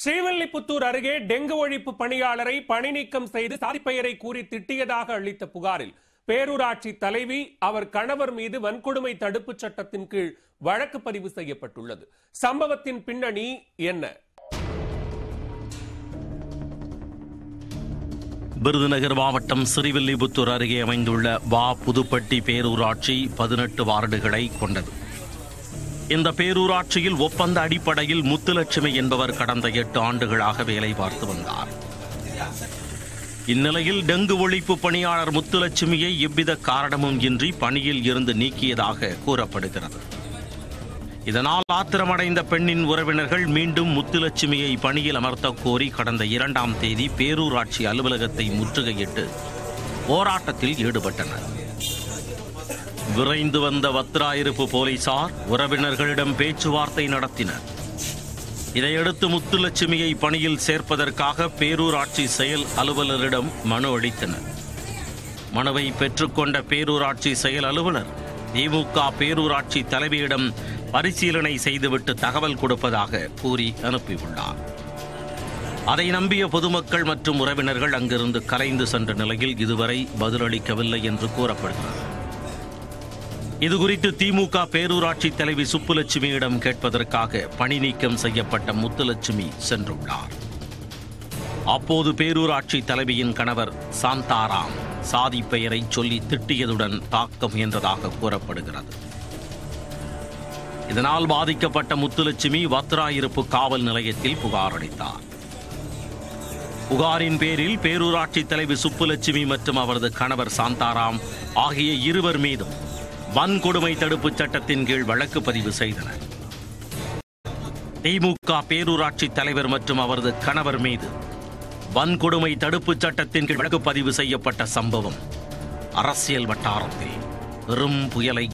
ஸ்ரீவில்லிபுத்தூர் அருகே டெங்கு ஒழிப்பு பணியாளரை பணி நீக்கம் செய்து சாதிப்பெயரை கூறி திட்டியதாக அளித்த புகாரில் பேரூராட்சி தலைவி அவர் கணவர் மீது வன்கொடுமை தடுப்புச் சட்டத்தின் கீழ் வழக்கு பதிவு செய்யப்பட்டுள்ளது சம்பவத்தின் பின்னணி என்ன விருதுநகர் மாவட்டம் சிறிவில்லிபுத்தூர் அருகே அமைந்துள்ள வா புதுப்பட்டி பேரூராட்சி பதினெட்டு வார்டுகளை கொண்டது இந்த பேரூராட்சியில் ஒப்பந்த அடிப்படையில் முத்துலட்சுமி என்பவர் கடந்த எட்டு ஆண்டுகளாக வேலை பார்த்து வந்தார் இந்நிலையில் டெங்கு ஒழிப்பு பணியாளர் முத்துலட்சுமியை எவ்வித காரணமும் இன்றி பணியில் இருந்து நீக்கியதாக கூறப்படுகிறது இதனால் ஆத்திரமடைந்த பெண்ணின் உறவினர்கள் மீண்டும் முத்துலட்சுமியை பணியில் அமர்த்த கோரி கடந்த இரண்டாம் தேதி பேரூராட்சி அலுவலகத்தை முற்றுகையிட்டு போராட்டத்தில் ஈடுபட்டனர் விரைந்து வந்த வத்திராயிருப்பு போலீசார் உறவினர்களிடம் பேச்சுவார்த்தை நடத்தினர் இதையடுத்து முத்துலட்சுமியை பணியில் சேர்ப்பதற்காக பேரூராட்சி செயல் அலுவலரிடம் மனு அளித்தனர் மனுவை பெற்றுக்கொண்ட பேரூராட்சி செயல் அலுவலர் திமுக பேரூராட்சி தலைவியிடம் பரிசீலனை செய்துவிட்டு தகவல் கொடுப்பதாக கூறி அனுப்பியுள்ளார் அதை நம்பிய பொதுமக்கள் மற்றும் உறவினர்கள் அங்கிருந்து கலைந்து சென்ற நிலையில் இதுவரை பதிலளிக்கவில்லை என்று கூறப்படுகிறது இதுகுறித்து திமுக பேரூராட்சி தலைவி சுப்புலட்சுமியிடம் கேட்பதற்காக பணி நீக்கம் செய்யப்பட்ட முத்துலட்சுமி சென்றுள்ளார் அப்போது பேரூராட்சி தலைவியின் கணவர் சாந்தாராம் சாதி பெயரை சொல்லி திட்டியதுடன் தாக்க முயன்றதாக கூறப்படுகிறது இதனால் பாதிக்கப்பட்ட முத்துலட்சுமி வத்ராயிருப்பு காவல் நிலையத்தில் புகார் அளித்தார் புகாரின் பேரில் பேரூராட்சி தலைவி சுப்புலட்சுமி மற்றும் அவரது கணவர் சாந்தாராம் ஆகிய இருவர் மீதும் வன்கொடுமை தடுப்புச் சட்டத்தின் கீழ் வழக்கு பதிவு செய்தனர் திமுக பேரூராட்சி தலைவர் மற்றும் அவரது கணவர் மீது வன்கொடுமை தடுப்புச் சட்டத்தின் கீழ் வழக்கு பதிவு செய்யப்பட்ட சம்பவம் அரசியல் வட்டாரத்தில் பெரும் புயலை